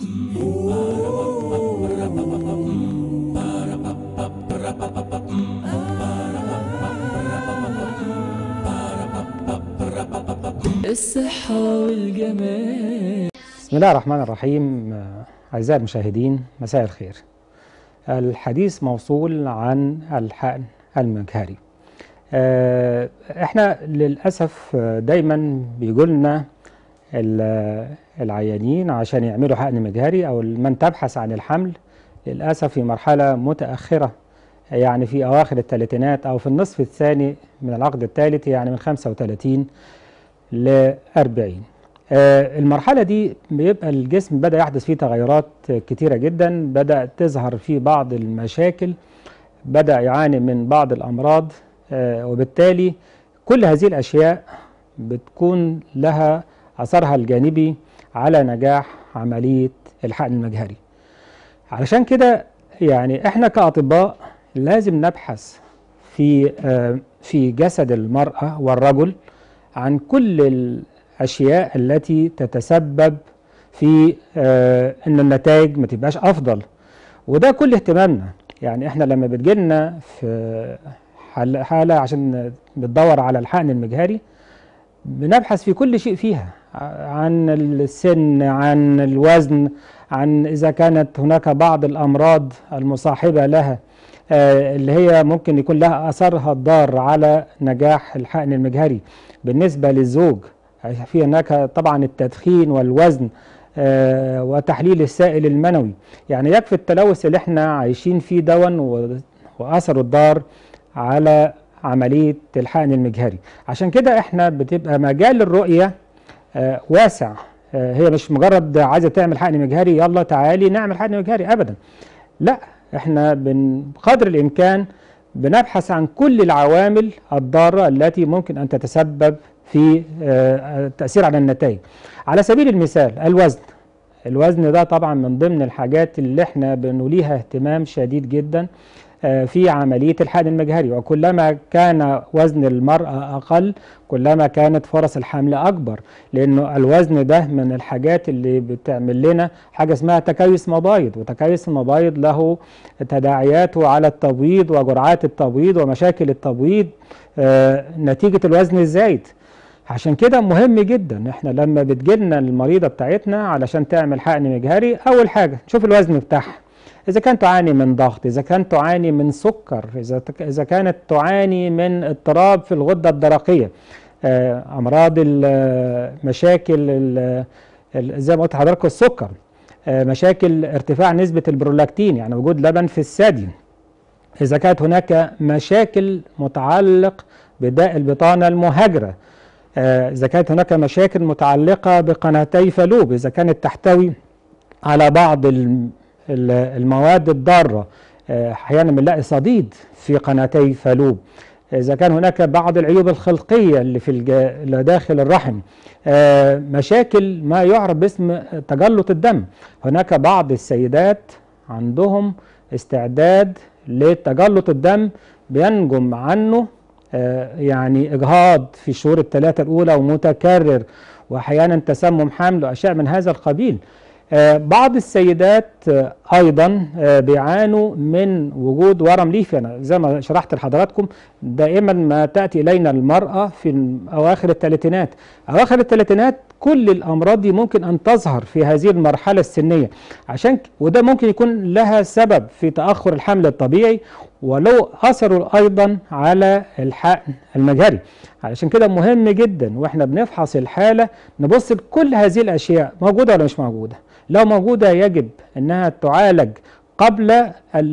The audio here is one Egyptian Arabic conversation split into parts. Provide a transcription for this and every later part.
الصحة والجمال بسم الله الرحمن الرحيم آه، أعزائي المشاهدين مساء الخير الحديث موصول عن الحقن المجهري آه، احنا للأسف آه، دايما بيقولنا العيانين عشان يعملوا حقن مجهري أو من تبحث عن الحمل للأسف في مرحلة متأخرة يعني في أواخر الثلاثينات أو في النصف الثاني من العقد الثالث يعني من 35 ل 40 آه، المرحلة دي بيبقى الجسم بدأ يحدث فيه تغيرات كتيرة جدا بدأ تظهر فيه بعض المشاكل بدأ يعاني من بعض الأمراض آه، وبالتالي كل هذه الأشياء بتكون لها أثرها الجانبي على نجاح عملية الحقن المجهري علشان كده يعني احنا كأطباء لازم نبحث في آه، في جسد المرأة والرجل عن كل الأشياء التي تتسبب في آه، إن النتائج ما تبقاش أفضل وده كل اهتمامنا يعني إحنا لما بتجيلنا في حال- حالة عشان بتدور على الحقن المجهري بنبحث في كل شيء فيها ع- عن السن عن الوزن عن إذا كانت هناك بعض الأمراض المصاحبة لها آه، اللي هي ممكن يكون لها أثرها الضار على نجاح الحقن المجهري بالنسبة للزوج في هناك طبعا التدخين والوزن آه، وتحليل السائل المنوي يعني يكفي التلوث اللي احنا عايشين فيه دون و- وأثره الضار على عملية الحقن المجهري عشان كده احنا بتبقى مجال الرؤية آه، واسع آه، هي مش مجرد عايزة تعمل حقن مجهري يلا تعالي نعمل حقن مجهري أبدا لا احنا بن- بقدر الإمكان بنبحث عن كل العوامل الضارة التي ممكن أن تتسبب في آه، التأثير على النتائج على سبيل المثال الوزن الوزن ده طبعا من ضمن الحاجات اللي احنا بنوليها اهتمام شديد جدا آه، في عملية الحقن المجهري وكلما كان وزن المرأة أقل كلما كانت فرص الحمل أكبر لأنه الوزن ده من الحاجات اللي بتعمل لنا حاجة اسمها تكيس مبايض وتكيس المبايض له تداعياته على التبويض وجرعات التبويض ومشاكل التبويض آه، نتيجة الوزن الزايد عشان كده مهم جدا احنا لما بتجيلنا المريضة بتاعتنا علشان تعمل حقن مجهري أول حاجة نشوف الوزن بتاعها إذا كانت تعاني من ضغط إذا كانت تعاني من سكر إذا تك- إذا كانت تعاني من اضطراب في الغدة الدرقية آه، أمراض ال- مشاكل ال- ال- زي ما قلت لحضراتكم السكر آه، مشاكل ارتفاع نسبة البرولاكتين يعني وجود لبن في الثدي إذا كانت هناك مشاكل متعلق بداء البطانة المهاجرة آه، إذا كانت هناك مشاكل متعلقة بقناتي فالوب إذا كانت تحتوي على بعض الم- ال- المواد الضارة آه، أحيانا بنلاقي صديد في قناتي فالوب إذا كان هناك بعض العيوب الخلقية اللي في الج... اللي داخل الرحم آه، مشاكل ما يعرف باسم تجلط الدم هناك بعض السيدات عندهم استعداد لتجلط الدم بينجم عنه آه، يعني إجهاض في الشهور الثلاثة الأولى ومتكرر وأحيانا تسمم حمل وأشياء من هذا القبيل آه، بعض السيدات آه، ايضا آه، بيعانوا من وجود ورم ليفي انا زي ما شرحت لحضراتكم دائما ما تاتي الينا المراه في اواخر الثلاثينات اواخر الثلاثينات كل الامراض دي ممكن ان تظهر في هذه المرحله السنيه عشان ك- وده ممكن يكون لها سبب في تاخر الحمل الطبيعي ولو اثروا ايضا على الحقن المجهري علشان كده مهم جدا واحنا بنفحص الحاله نبص لكل هذه الاشياء موجوده ولا مش موجوده لو موجوده يجب انها تعالج قبل ال-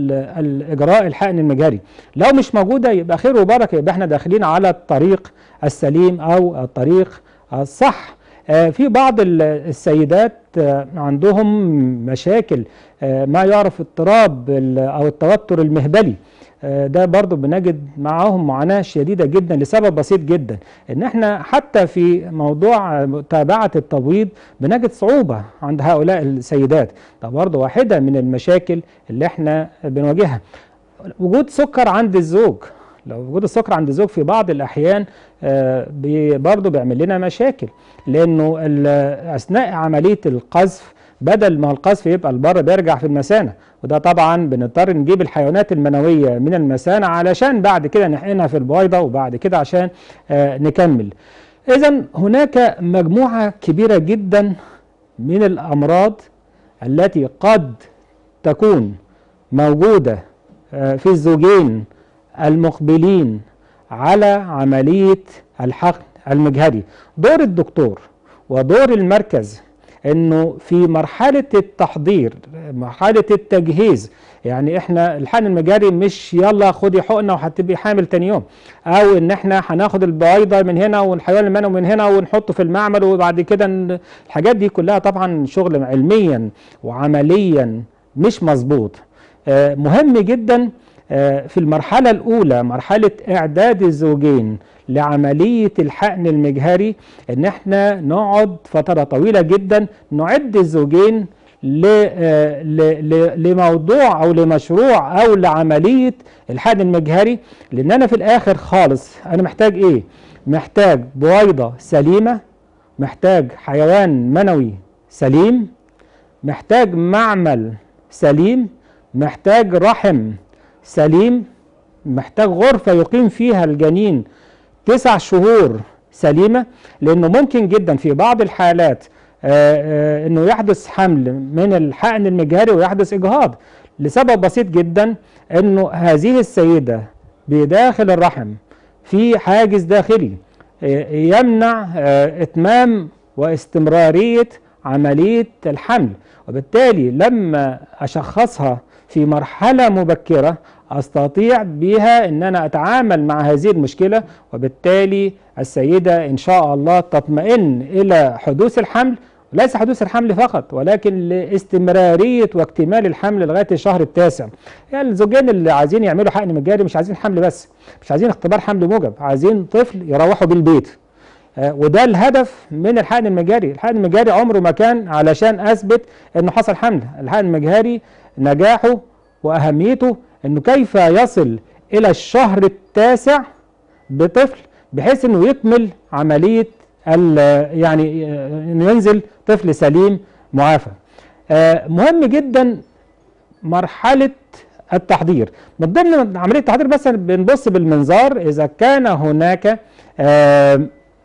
الاجراء الحقن المجهري لو مش موجوده يبقى خير وبركه يبقى احنا داخلين على الطريق السليم او الطريق الصح آه، في بعض ال- السيدات آه، عندهم مشاكل آه، ما يعرف اضطراب ال- او التوتر المهبلي آه، ده برضو بنجد معاهم معاناة شديدة جدا لسبب بسيط جدا ان احنا حتى في موضوع متابعة التبويض بنجد صعوبة عند هؤلاء السيدات ده برضو واحدة من المشاكل اللي احنا بنواجهها وجود سكر عند الزوج لو وجود السكر عند الزوج في بعض الأحيان آه، بي- برضو بيعمل لنا مشاكل لأنه ال- أثناء عملية القذف بدل ما القذف يبقى البر بيرجع في المثانه وده طبعا بنضطر نجيب الحيوانات المنويه من المثانه علشان بعد كده نحقنها في البويضه وبعد كده عشان آه نكمل اذا هناك مجموعه كبيره جدا من الامراض التي قد تكون موجوده آه في الزوجين المقبلين على عمليه الحقن المجهري دور الدكتور ودور المركز انه في مرحله التحضير مرحله التجهيز يعني احنا الحقن المجاري مش يلا خدي حقنه وهتبقي حامل تاني يوم او ان احنا هناخد البويضه من هنا والحيوان المنوي من هنا ونحطه في المعمل وبعد كده الحاجات دي كلها طبعا شغل علميا وعمليا مش مظبوط آه مهم جدا آه في المرحله الاولى مرحله اعداد الزوجين لعملية الحقن المجهري ان احنا نقعد فترة طويلة جدا نعد الزوجين لموضوع او لمشروع او لعملية الحقن المجهري لان انا في الاخر خالص انا محتاج ايه محتاج بويضة سليمة محتاج حيوان منوي سليم محتاج معمل سليم محتاج رحم سليم محتاج غرفة يقيم فيها الجنين تسع شهور سليمة لأنه ممكن جدا في بعض الحالات آآ آآ أنه يحدث حمل من الحقن المجهري ويحدث إجهاض لسبب بسيط جدا أنه هذه السيدة بداخل الرحم في حاجز داخلي يمنع إتمام واستمرارية عملية الحمل وبالتالي لما أشخصها في مرحلة مبكرة استطيع بها ان انا اتعامل مع هذه المشكله وبالتالي السيده ان شاء الله تطمئن الى حدوث الحمل ليس حدوث الحمل فقط ولكن لاستمراريه واكتمال الحمل لغايه الشهر التاسع يعني الزوجين اللي عايزين يعملوا حقن مجاري مش عايزين حمل بس مش عايزين اختبار حمل موجب عايزين طفل يروحوا بالبيت آه وده الهدف من الحقن المجاري الحقن المجاري عمره ما كان علشان اثبت انه حصل حمل الحقن المجاري نجاحه واهميته انه كيف يصل الى الشهر التاسع بطفل بحيث انه يكمل عمليه يعني انه ينزل طفل سليم معافى. آه مهم جدا مرحله التحضير من ضمن عمليه التحضير بس بنبص بالمنظار اذا كان هناك آه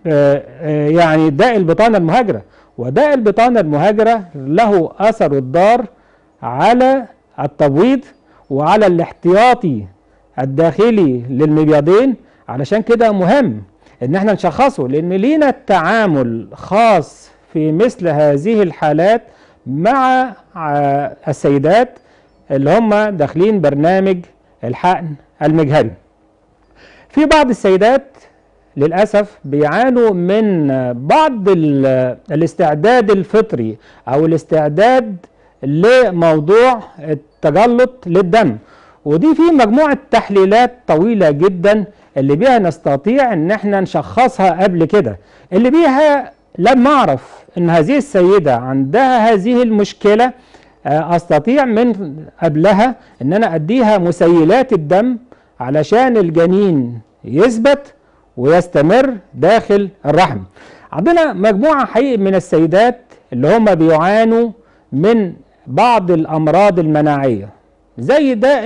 آه يعني داء البطانه المهاجره وداء البطانه المهاجره له اثر الضار على التبويض وعلى الاحتياطي الداخلي للمبيضين علشان كده مهم ان احنا نشخصه لان لينا التعامل خاص في مثل هذه الحالات مع السيدات اللي هم داخلين برنامج الحقن المجهري في بعض السيدات للأسف بيعانوا من بعض الاستعداد الفطري أو الاستعداد لموضوع التجلط للدم ودي في مجموعة تحليلات طويلة جدا اللي بيها نستطيع ان احنا نشخصها قبل كده اللي بيها لما اعرف ان هذه السيدة عندها هذه المشكلة استطيع من قبلها ان انا اديها مسيلات الدم علشان الجنين يثبت ويستمر داخل الرحم عندنا مجموعة حقيقي من السيدات اللي هم بيعانوا من بعض الامراض المناعيه زي داء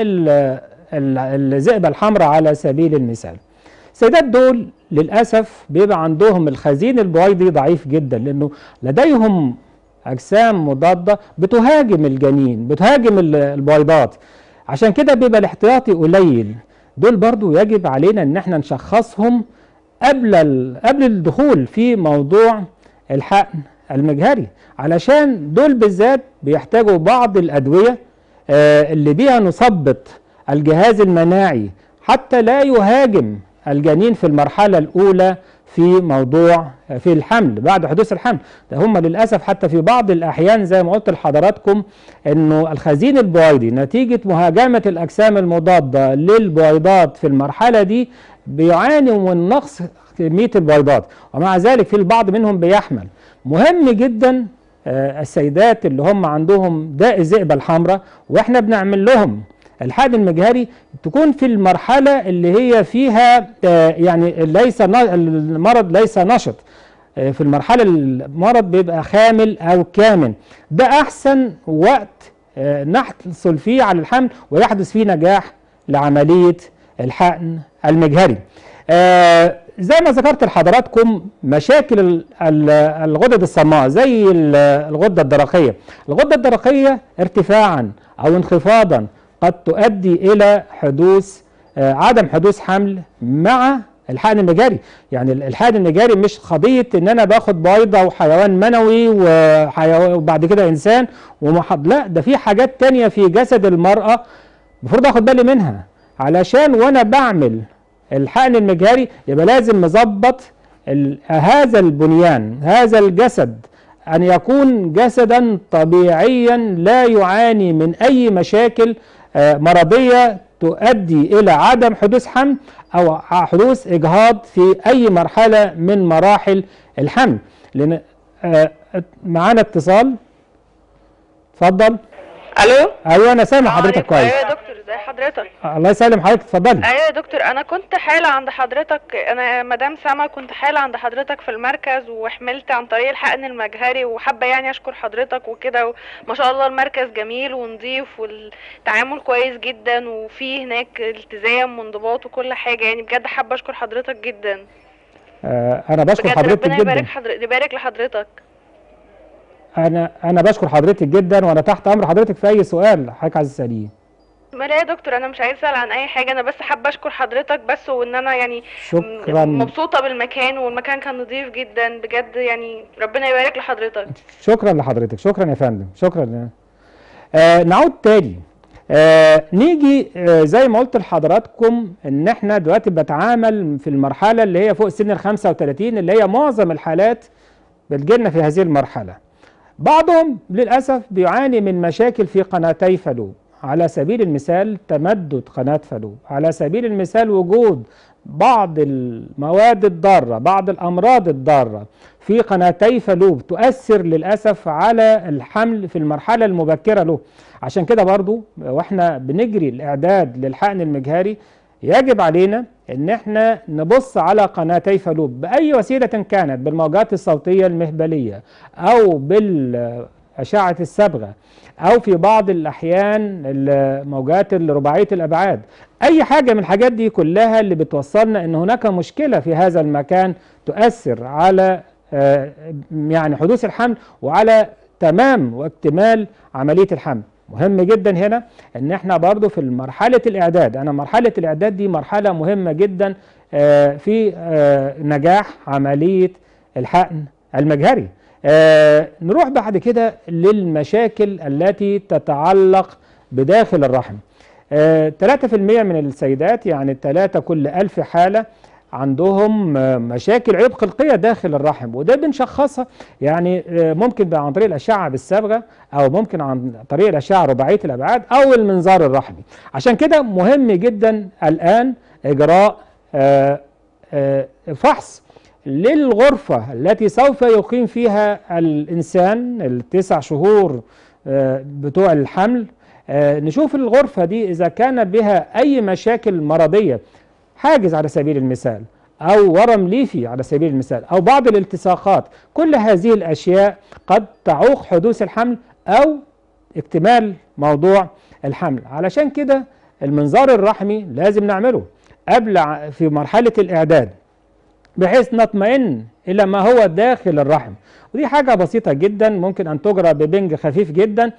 الذئبه الحمراء على سبيل المثال السيدات دول للاسف بيبقى عندهم الخزين البويضي ضعيف جدا لانه لديهم اجسام مضاده بتهاجم الجنين بتهاجم البويضات عشان كده بيبقى الاحتياطي قليل دول برضو يجب علينا ان احنا نشخصهم قبل قبل الدخول في موضوع الحقن المجهري علشان دول بالذات بيحتاجوا بعض الأدوية آه اللي بيها نثبط الجهاز المناعي حتى لا يهاجم الجنين في المرحلة الأولى في موضوع في الحمل بعد حدوث الحمل ده هم للأسف حتى في بعض الأحيان زي ما قلت لحضراتكم أنه الخزين البويضي نتيجة مهاجمة الأجسام المضادة للبويضات في المرحلة دي بيعانوا من نقص كمية البويضات ومع ذلك في البعض منهم بيحمل مهم جدا آه السيدات اللي هم عندهم داء الذئبة الحمراء واحنا بنعمل لهم الحقن المجهري تكون في المرحلة اللي هي فيها آه يعني ليس المرض ليس نشط آه، في المرحله المرض بيبقى خامل او كامن ده احسن وقت آه، نحصل فيه على الحمل ويحدث فيه نجاح لعمليه الحقن المجهري آه، زي ما ذكرت لحضراتكم مشاكل ال- ال- الغدد الصماء زي ال- الغده الدرقيه الغده الدرقيه ارتفاعا او انخفاضا قد تؤدي الى حدوث آه، عدم حدوث حمل مع الحقن المجاري يعني ال- الحقن المجاري مش قضيه ان انا باخد بيضه وحيوان منوي وحيوان وبعد كده انسان ومحض لا ده في حاجات تانية في جسد المراه المفروض اخد بالي منها علشان وانا بعمل الحقن المجهري يبقى لازم مظبط ال- هذا البنيان هذا الجسد ان يكون جسدا طبيعيا لا يعاني من اي مشاكل آه، مرضيه تؤدي الى عدم حدوث حمل او حدوث اجهاض في اي مرحله من مراحل الحمل لان آه، معانا اتصال اتفضل الو ايوه انا سامع حضرتك عليكم. كويس ايوه يا دكتور ازي حضرتك الله يسلم حضرتك اتفضلي ايوه يا دكتور انا كنت حالة عند حضرتك انا مدام سما كنت حالة عند حضرتك في المركز وحملت عن طريق الحقن المجهري وحابة يعني اشكر حضرتك وكده ما شاء الله المركز جميل ونظيف والتعامل كويس جدا وفي هناك التزام وانضباط وكل حاجة يعني بجد حابة اشكر حضرتك جدا آه، انا بشكر بجد حضرتك ربنا جدا يبارك حضرتك يبارك لحضرتك انا انا بشكر حضرتك جدا وانا تحت امر حضرتك في اي سؤال حضرتك عايز تساليه ما لا يا دكتور انا مش عايزه اسال عن اي حاجه انا بس حابه اشكر حضرتك بس وان انا يعني شكراً. م- مبسوطه بالمكان والمكان كان نظيف جدا بجد يعني ربنا يبارك لحضرتك شكرا لحضرتك شكرا يا فندم شكرا آه نعود تاني آه نيجي آه زي ما قلت لحضراتكم ان احنا دلوقتي بنتعامل في المرحله اللي هي فوق سن ال 35 اللي هي معظم الحالات بتجيلنا في هذه المرحله بعضهم للاسف بيعاني من مشاكل في قناتي فالوب على سبيل المثال تمدد قناه فالوب على سبيل المثال وجود بعض المواد الضاره بعض الامراض الضاره في قناتي فالوب تؤثر للاسف على الحمل في المرحله المبكره له عشان كده برضو واحنا بنجري الاعداد للحقن المجهري يجب علينا ان احنا نبص على قناتي فالوب باي وسيله كانت بالموجات الصوتيه المهبليه او بالاشعه الصبغه او في بعض الاحيان الموجات الرباعيه الابعاد اي حاجه من الحاجات دي كلها اللي بتوصلنا ان هناك مشكله في هذا المكان تؤثر على آه، يعني حدوث الحمل وعلى تمام واكتمال عمليه الحمل مهم جدا هنا ان احنا برضو في مرحله الاعداد انا مرحله الاعداد دي مرحله مهمه جدا آه، في آه، نجاح عمليه الحقن المجهري آه، نروح بعد كده للمشاكل التي تتعلق بداخل الرحم آه، 3% من السيدات يعني 3 كل ألف حالة عندهم آه، مشاكل عيوب خلقية داخل الرحم وده بنشخصها يعني آه، ممكن بقى عن طريق الأشعة بالصبغة أو ممكن عن طريق الأشعة رباعية الأبعاد أو المنظار الرحمي عشان كده مهم جدا الآن إجراء آه، آه، فحص للغرفة التي سوف يقيم فيها الإنسان التسع شهور آه، بتوع الحمل آه، نشوف الغرفة دي إذا كان بها أي مشاكل مرضية حاجز على سبيل المثال أو ورم ليفي على سبيل المثال أو بعض الالتصاقات كل هذه الأشياء قد تعوق حدوث الحمل أو اكتمال موضوع الحمل علشان كده المنظار الرحمي لازم نعمله قبل ع- في مرحلة الإعداد بحيث نطمئن الى ما هو داخل الرحم ودي حاجه بسيطه جدا ممكن ان تجرى ببنج خفيف جدا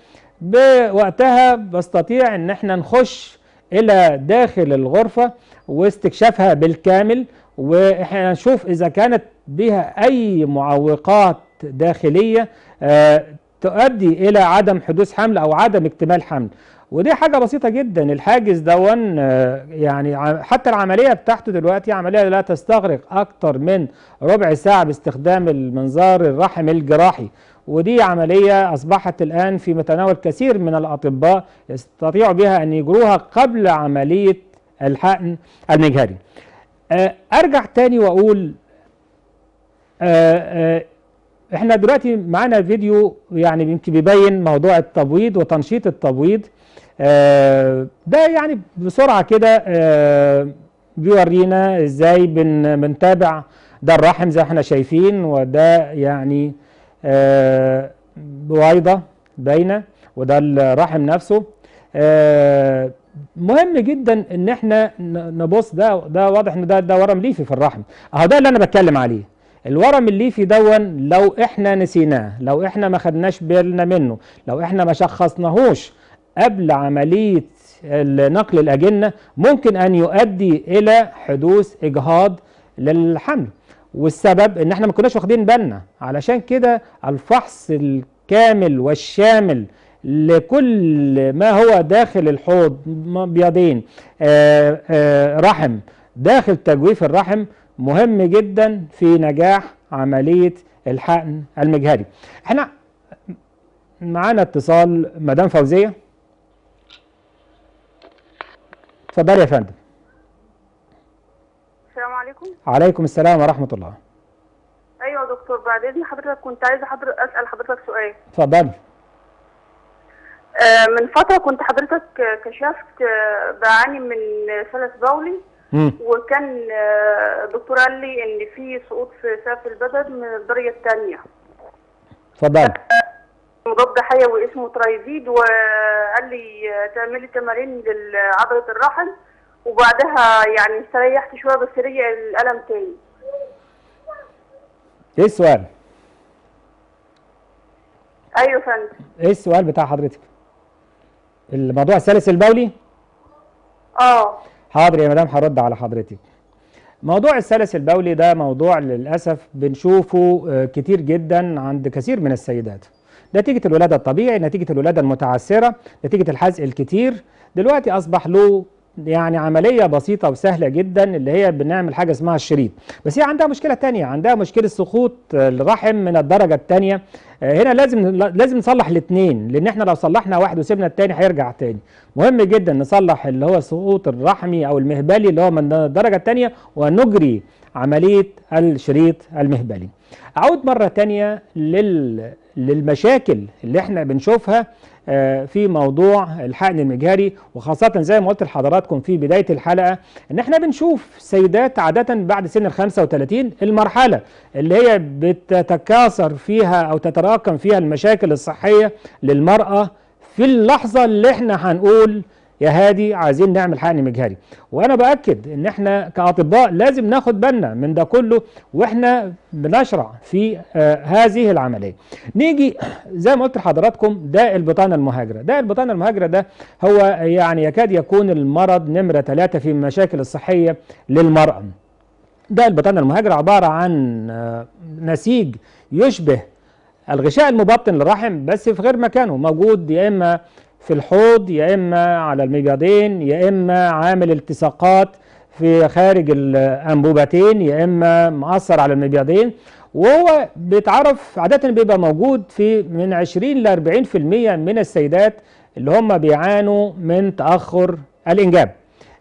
بوقتها بستطيع ان احنا نخش الى داخل الغرفه واستكشافها بالكامل واحنا نشوف اذا كانت بها اي معوقات داخليه آه، تؤدي الى عدم حدوث حمل او عدم اكتمال حمل ودي حاجه بسيطه جدا الحاجز دون آه، يعني ع- حتى العمليه بتاعته دلوقتي عمليه لا تستغرق اكتر من ربع ساعه باستخدام المنظار الرحم الجراحي ودي عمليه اصبحت الان في متناول كثير من الاطباء يستطيعوا بها ان يجروها قبل عمليه الحقن المجهري آه، ارجع تاني واقول آه، آه، احنا دلوقتي معانا فيديو يعني يمكن بيبين موضوع التبويض وتنشيط التبويض آه، ده يعني بسرعة كده آه، بيورينا ازاي بن- بنتابع ده الرحم زي ما احنا شايفين وده يعني آه، بويضة باينة وده الرحم نفسه آه، مهم جدا ان احنا ن- نبص ده ده واضح ان ده ده ورم ليفي في الرحم اهو ده اللي انا بتكلم عليه الورم الليفي دون لو احنا نسيناه لو احنا ما خدناش بالنا منه لو احنا ما شخصناهوش قبل عملية ال- نقل الأجنة ممكن أن يؤدي إلى حدوث إجهاض للحمل والسبب ان احنا ما كناش واخدين بالنا علشان كده الفحص الكامل والشامل لكل ما هو داخل الحوض مبيضين آه، آه، رحم داخل تجويف الرحم مهم جدا في نجاح عملية الحقن المجهري احنا معانا اتصال مدام فوزية اتفضلي يا فندم السلام عليكم عليكم السلام ورحمة الله ايوه يا دكتور بعد اذن حضرتك كنت عايزه حضرتك اسال حضرتك سؤال اتفضلي آه، من فتره كنت حضرتك آه، كشفت آه، بعاني من سلس بولي مم. وكان آه، الدكتور قال لي ان في سقوط في سقف البدن من الدرجه الثانيه اتفضلي مضاد حيوي اسمه ترايزيد وقال لي آه، تعملي تمارين لعضله الرحم وبعدها يعني استريحت شويه بس رجع الالم تاني ايه السؤال ايوه يا فندم ايه السؤال بتاع حضرتك الموضوع السلس البولي اه حاضر يا مدام هرد على حضرتك موضوع السلس البولي ده موضوع للأسف بنشوفه آه، كتير جدا عند كثير من السيدات نتيجة الولادة الطبيعي نتيجة الولادة المتعسرة نتيجة الحزق الكتير دلوقتي أصبح له يعني عملية بسيطة وسهلة جدا اللي هي بنعمل حاجة اسمها الشريط بس هي عندها مشكلة تانية عندها مشكلة سقوط الرحم من الدرجة التانية آه، هنا لازم لازم نصلح الاثنين لان احنا لو صلحنا واحد وسيبنا التاني هيرجع تاني مهم جدا نصلح اللي هو السقوط الرحمي او المهبلي اللي هو من الدرجة التانية ونجري عملية الشريط المهبلي اعود مرة تانية لل للمشاكل اللي احنا بنشوفها آه، في موضوع الحقن المجهري وخاصة زي ما قلت لحضراتكم في بداية الحلقة ان احنا بنشوف سيدات عادة بعد سن ال 35 المرحلة اللي هي بتتكاثر فيها او تتراكم فيها المشاكل الصحية للمرأة في اللحظة اللي احنا هنقول يا هادي عايزين نعمل حقن مجهري وانا باكد ان احنا كاطباء لازم ناخد بالنا من ده كله واحنا بنشرع في آه هذه العمليه نيجي زي ما قلت لحضراتكم ده البطانه المهاجره ده البطانه المهاجره ده هو يعني يكاد يكون المرض نمره ثلاثة في المشاكل الصحيه للمراه ده البطانه المهاجره عباره عن آه، نسيج يشبه الغشاء المبطن للرحم بس في غير مكانه موجود يا اما في الحوض يا اما على المبيضين يا اما عامل التصاقات في خارج الانبوبتين يا اما مأثر على المبيضين وهو بيتعرف عادة بيبقى موجود في من 20 ل 40% من السيدات اللي هم بيعانوا من تأخر الإنجاب.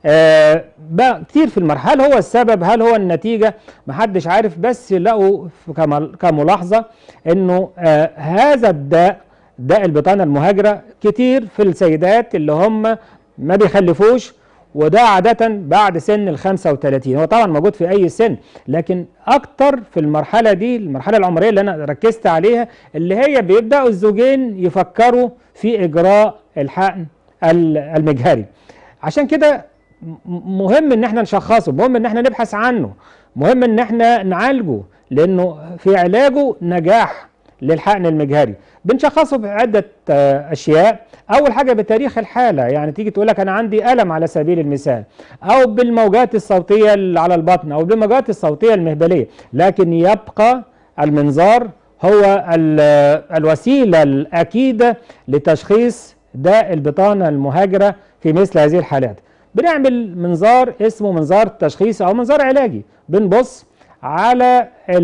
آه بقى كتير في المرحله هل هو السبب هل هو النتيجه محدش عارف بس لقوا في كمل- كملاحظه انه آه هذا الداء داء البطانه المهاجره كتير في السيدات اللي هم ما بيخلفوش وده عادة بعد سن ال 35 هو طبعا موجود في أي سن لكن أكتر في المرحلة دي المرحلة العمرية اللي أنا ركزت عليها اللي هي بيبدأوا الزوجين يفكروا في إجراء الحقن ال- المجهري عشان كده م- مهم ان احنا نشخصه مهم ان احنا نبحث عنه مهم ان احنا نعالجه لانه في علاجه نجاح للحقن المجهري بنشخصه بعدة آه، أشياء أول حاجة بتاريخ الحالة يعني تيجي تقول لك أنا عندي ألم على سبيل المثال أو بالموجات الصوتية اللي على البطن أو بالموجات الصوتية المهبلية لكن يبقى المنظار هو ال- الوسيلة الأكيدة لتشخيص داء البطانة المهاجرة في مثل هذه الحالات بنعمل منظار اسمه منظار تشخيصي أو منظار علاجي بنبص على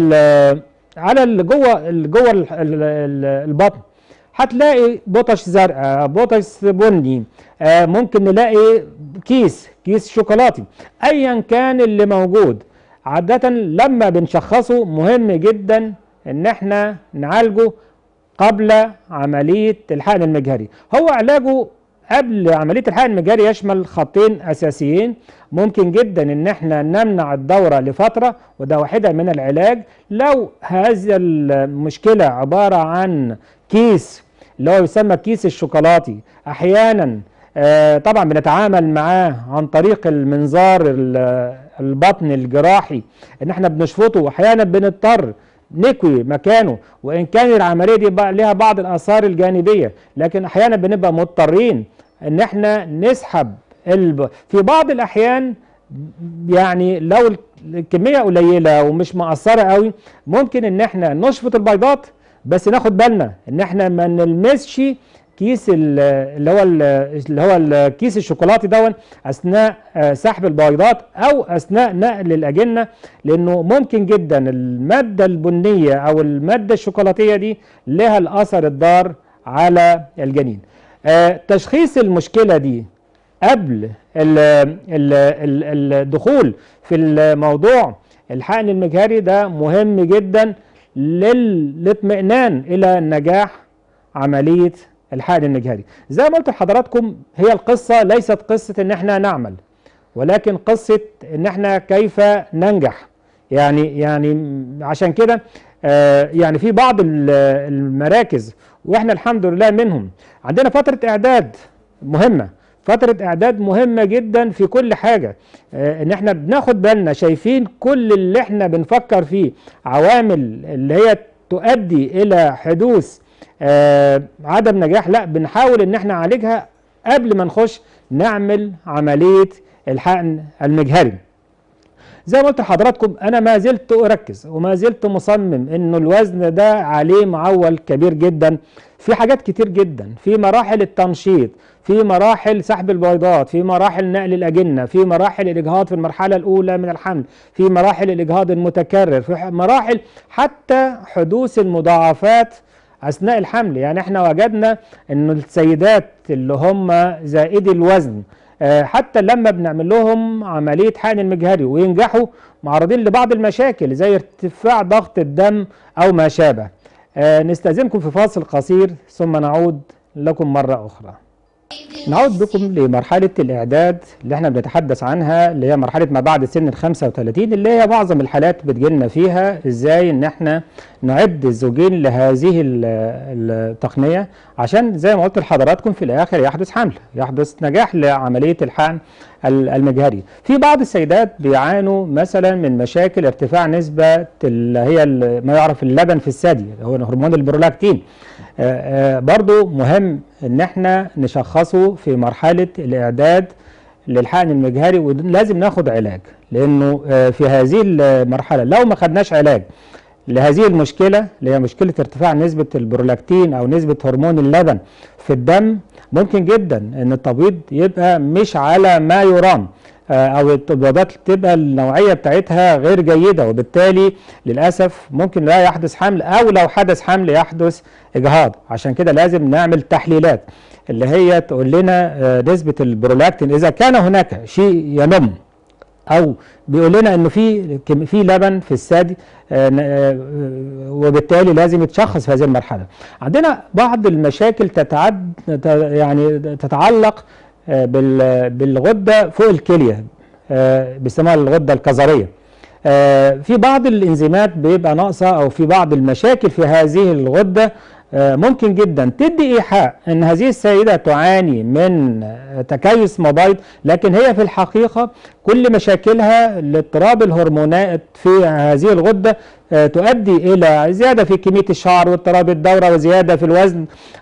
ال على اللي جوه اللي جوه ال- ال- ال- البطن هتلاقي بطش زرقاء بطش بني آه، ممكن نلاقي كيس كيس شوكولاتي ايا كان اللي موجود عادة لما بنشخصه مهم جدا ان احنا نعالجه قبل عملية الحقن المجهري هو علاجه قبل عمليه الحقن المجاري يشمل خطين اساسيين ممكن جدا ان احنا نمنع الدوره لفتره وده واحده من العلاج لو هذه المشكله عباره عن كيس اللي هو يسمى كيس الشوكولاتي احيانا آه، طبعا بنتعامل معاه عن طريق المنظار ال- البطن الجراحي ان احنا بنشفطه واحيانا بنضطر نكوي مكانه وان كان العمليه دي بقى لها بعض الاثار الجانبيه لكن احيانا بنبقى مضطرين ان احنا نسحب الب... في بعض الاحيان يعني لو الكميه قليله ومش مقصره قوي ممكن ان احنا نشفط البيضات بس ناخد بالنا ان احنا ما نلمسش كيس ال- اللي هو ال- اللي هو الكيس الشوكولاتي دون اثناء آه، سحب البيضات او اثناء نقل الاجنه لانه ممكن جدا الماده البنيه او الماده الشوكولاتيه دي لها الاثر الضار على الجنين. آه، تشخيص المشكله دي قبل ال ال ال الدخول في الموضوع الحقن المجهري ده مهم جدا للاطمئنان الى نجاح عمليه الحقن المجهري زي ما قلت لحضراتكم هي القصه ليست قصه ان احنا نعمل ولكن قصه ان احنا كيف ننجح يعني يعني عشان كده آه، يعني في بعض ال- المراكز واحنا الحمد لله منهم عندنا فتره اعداد مهمه فترة إعداد مهمة جدا في كل حاجة آه، إن إحنا بناخد بالنا شايفين كل اللي إحنا بنفكر فيه عوامل اللي هي تؤدي إلى حدوث آه، عدم نجاح لا بنحاول إن إحنا نعالجها قبل ما نخش نعمل عملية الحقن المجهري زي ما قلت لحضراتكم انا ما زلت اركز وما زلت مصمم انه الوزن ده عليه معول كبير جدا في حاجات كتير جدا في مراحل التنشيط في مراحل سحب البيضات في مراحل نقل الاجنه في مراحل الاجهاض في المرحله الاولى من الحمل في مراحل الاجهاض المتكرر في ح- مراحل حتى حدوث المضاعفات اثناء الحمل يعني احنا وجدنا انه السيدات اللي هم زائدي الوزن آه، حتى لما بنعمل لهم عمليه حقن المجهري وينجحوا معرضين لبعض المشاكل زي ارتفاع ضغط الدم او ما شابه آه، نستأذنكم في فاصل قصير ثم نعود لكم مره اخرى نعود بكم لمرحلة الإعداد اللي احنا بنتحدث عنها اللي هي مرحلة ما بعد سن ال 35 اللي هي معظم الحالات بتجيلنا فيها ازاي ان احنا نعد الزوجين لهذه ال- التقنية عشان زي ما قلت لحضراتكم في الآخر يحدث حمل يحدث نجاح لعملية الحقن ال- المجهري في بعض السيدات بيعانوا مثلا من مشاكل ارتفاع نسبة اللي هي ال- ما يعرف اللبن في الثدي اللي هو هرمون البرولاكتين آه، آه، برضو مهم ان احنا نشخصه في مرحلة الاعداد للحقن المجهري ولازم ناخد علاج لانه آه، في هذه المرحلة لو ما خدناش علاج لهذه المشكلة اللي هي مشكلة ارتفاع نسبة البرولاكتين او نسبة هرمون اللبن في الدم ممكن جدا ان التبويض يبقى مش على ما يرام آه، او التبويضات تبقى النوعيه بتاعتها غير جيده وبالتالي للاسف ممكن لا يحدث حمل او لو حدث حمل يحدث اجهاض عشان كده لازم نعمل تحليلات اللي هي تقول لنا آه، نسبه البرولاكتين اذا كان هناك شيء ينم او بيقول لنا انه في كم- في لبن في الثدي آه، ن- آه، وبالتالي لازم يتشخص في هذه المرحله. عندنا بعض المشاكل تتعد ت- يعني تتعلق آه، بال- بالغده فوق الكليه آه، بيسموها الغده الكظريه. آه، في بعض الانزيمات بيبقى ناقصه او في بعض المشاكل في هذه الغده آه، ممكن جدا تدي ايحاء ان هذه السيده تعاني من آه، تكيس مبايض لكن هي في الحقيقه كل مشاكلها الاضطراب الهرمونات في هذه الغده آه، تؤدي الى زياده في كميه الشعر واضطراب الدوره وزياده في الوزن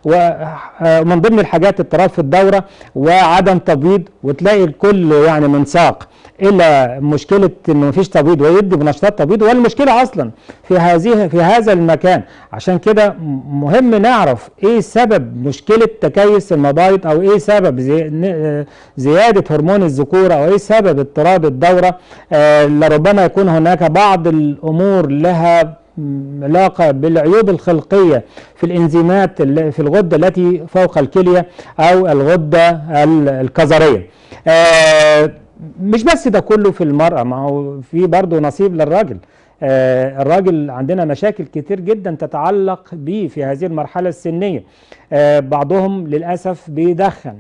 ومن ضمن الحاجات اضطراب في الدوره وعدم تبويض وتلاقي الكل يعني منساق الى مشكله انه مفيش تبويض ويدي بنشاطات تبويض والمشكله اصلا في هذه في هذا المكان عشان كده م- مهم نعرف ايه سبب مشكله تكيس المبايض او ايه سبب زي ن- آه زياده هرمون الذكوره او ايه سبب اضطراب الدوره آه لربما يكون هناك بعض الامور لها م- علاقة بالعيوب الخلقية في الإنزيمات اللي في الغدة التي فوق الكلية أو الغدة ال- الكظرية آه، مش بس ده كله في المرأة ما هو في برضه نصيب للراجل آه، الراجل عندنا مشاكل كتير جدا تتعلق به في هذه المرحلة السنية آه، بعضهم للأسف بيدخن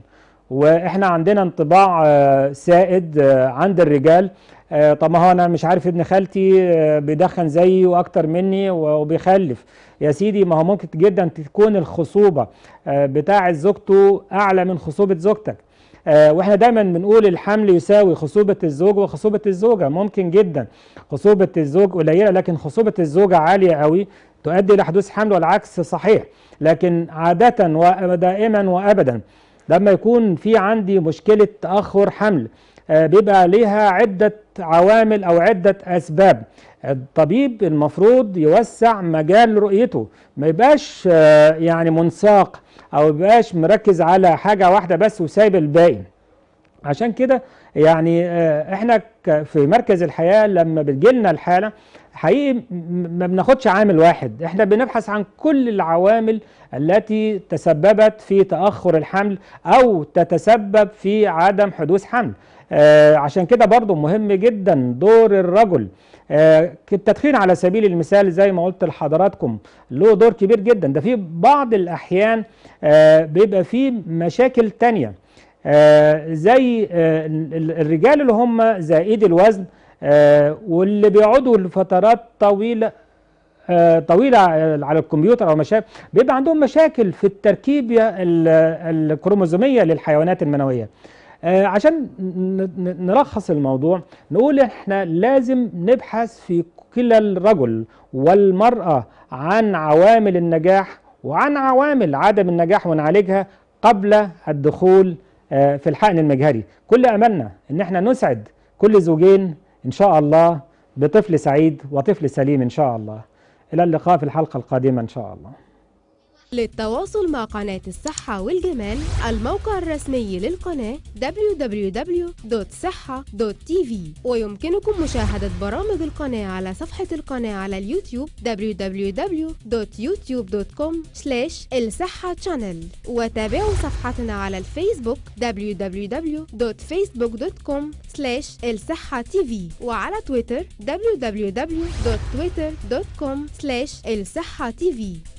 واحنا عندنا انطباع آه، سائد آه، عند الرجال آه، طب ما هو انا مش عارف ابن خالتي آه، بيدخن زيي واكتر مني وبيخلف يا سيدي ما هو ممكن جدا تكون الخصوبه آه، بتاعه زوجته اعلى من خصوبه زوجتك آه، واحنا دايما بنقول الحمل يساوي خصوبة الزوج وخصوبة الزوجة ممكن جدا خصوبة الزوج قليلة لكن خصوبة الزوجة عالية قوي تؤدي إلى حدوث حمل والعكس صحيح لكن عادة ودائما وأبدا لما يكون في عندي مشكلة تأخر حمل آه، بيبقى ليها عدة عوامل أو عدة أسباب الطبيب المفروض يوسع مجال رؤيته ما يبقاش آه، يعني منساق او يبقاش مركز على حاجه واحده بس وسايب الباقي عشان كده يعني آه، احنا ك- في مركز الحياه لما بتجيلنا الحاله حقيقي م- ما بناخدش عامل واحد احنا بنبحث عن كل العوامل التي تسببت في تاخر الحمل او تتسبب في عدم حدوث حمل آه، عشان كده برضو مهم جدا دور الرجل آه، التدخين على سبيل المثال زي ما قلت لحضراتكم له دور كبير جدا ده في بعض الأحيان آه، بيبقى فيه مشاكل تانية آه، زي آه، ال- الرجال اللي هم زائد الوزن آه، واللي بيقعدوا لفترات طويلة آه، طويلة على الكمبيوتر أو مشاكل بيبقى عندهم مشاكل في التركيبة ال- الكروموزومية للحيوانات المنوية آه، عشان ن- ن- نلخص الموضوع نقول احنا لازم نبحث في كلا الرجل والمرأة عن عوامل النجاح وعن عوامل عدم النجاح ونعالجها قبل الدخول آه، في الحقن المجهري كل أملنا ان احنا نسعد كل زوجين ان شاء الله بطفل سعيد وطفل سليم ان شاء الله الى اللقاء في الحلقة القادمة ان شاء الله للتواصل مع قناة الصحة والجمال الموقع الرسمي للقناة www.صحة.tv ويمكنكم مشاهدة برامج القناة على صفحة القناة على اليوتيوب www.youtube.com الصحة channel وتابعوا صفحتنا على الفيسبوك www.facebook.com الصحة tv وعلى تويتر www.twitter.com الصحة tv